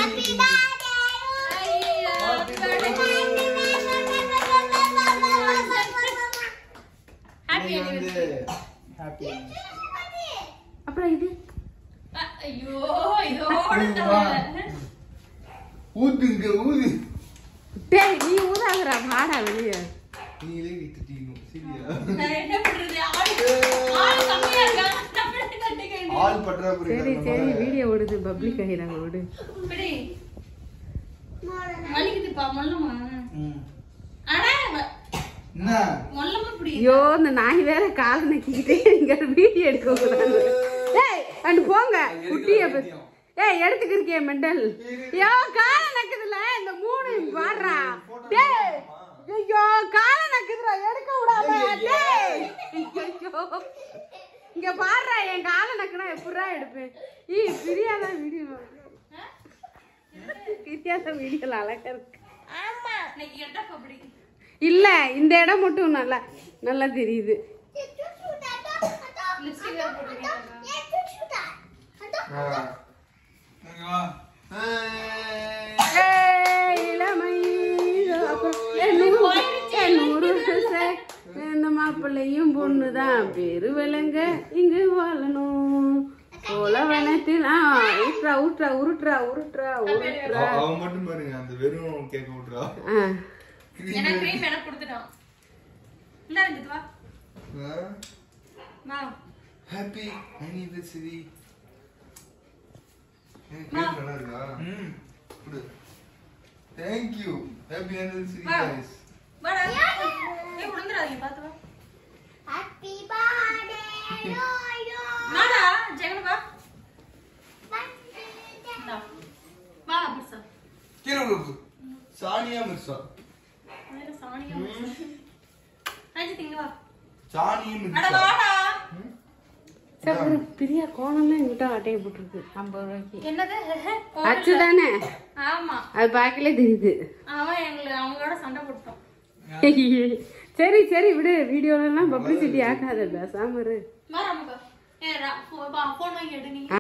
ஐயோ, Happy birthday. Happy இன்னைக்கு வந்து anniversary. happy அப்புறம் இது அ- ஐயோ இதோட வா. தவிர. ஊதுங்க ஊது டேய் நீ ஊதாகிறா வாடா வெளியே நீங்களே வித்துட்டீங்க சரியா நான் என்ன பண்றது? ஆளு- ஆளு கம்மியா இருக்காங்க. நம்மளே கட்டிக்க ஆள் பற்றாக்குறை சரி சரி காரணமாக வீடியோ ஓடுது பப்ளிக் ஆகிறாங்க ஓடு இப்படி. வலிக்குதுப்பா, மொல்லமா. ம். அட, வ- என்ன மொல்லமா இப்படி. ஐயோ இந்த நாய் வேற காலை நக்கிக்கிட்டே இங்க வீடியோ எடுக்க கூடாது டேய் அண்டு போங்க குட்டிய பத்தி ஏய் எடுத்துக்கிருக்கே மெண்டல் ஐயோ காலை நக்குதுல இந்த மூணு பாடுறா டேய் ஐயோ காலை நக்குதுடா எடுக்க விடாம டேய் ஐயோ இங்க பாடுறா என் காலை நக்குனா எப்படிடா எடுப்பேன் ஈ பிரியாதான் வீடியோ பிரியாத வீடியோல அழகா இருக்கு இன்னைக்கு getup அப்படி. இல்ல இந்த இடம் மட்டும் நல்லா நல்லா தெரியுது Lipstick வேற போட்டிருக்கீங்களா? ஆ. இங்க வா. ஏய். ஏய், இளமை அப்புறம் ஏய், நூறு ஏய், நூறு வருஷம் இந்த மாப்பிள்ளையும் பொண்ணுதான் பேரு விளங்க இங்கு வாழணும் கோலவனத்தில் ஆ ஊட்றா ஊட்றா உருட்டுறா உருட்டுறா உருட்டுறா அவ- அவன் மட்டும் பாருங்க அந்த வெறும் கேக்க விட்டுறா ஆ. எனக்கு cream எனக்கு கொடுத்துட்டான். இந்தா இங்கிட்டு வா. வா. ஹாப்பி அனிவர்சரி நல்லா இருக்கா ம் குடு தேங்க் யூ ஹாப்பி அனிவர்சரி வா. गाइस வாடா. ஏய், விழுந்துடாதீங்க, பார்த்து வா. வாடா, ஜெகன் வா. இந்தா. வா, புதுசா. கீழ விடு சானியா மிர்சா வேற சாணியா புதுசா. அஜித், இங்க வா. சானியா அட, மிர்சா வாடா. சரி, ஒரு பிரியா கோணம்லாம் எங்கிட்ட அட்டையை போட்டிருக்கு ஐம்பது ரூபாய்க்கு என்னது அச்சு தானே ஆமா அது பார்க்கலே தெரியுது அவன் எங்களை அவங்களோட சண்டை போட்டோம் சரி சரி விடு வீடியோல எல்லாம் பப்ளிசிட்டி ஆகாத பேசாம இரு வா ராமுக்கா ஏ போன் வாங்கி எடு நீங்க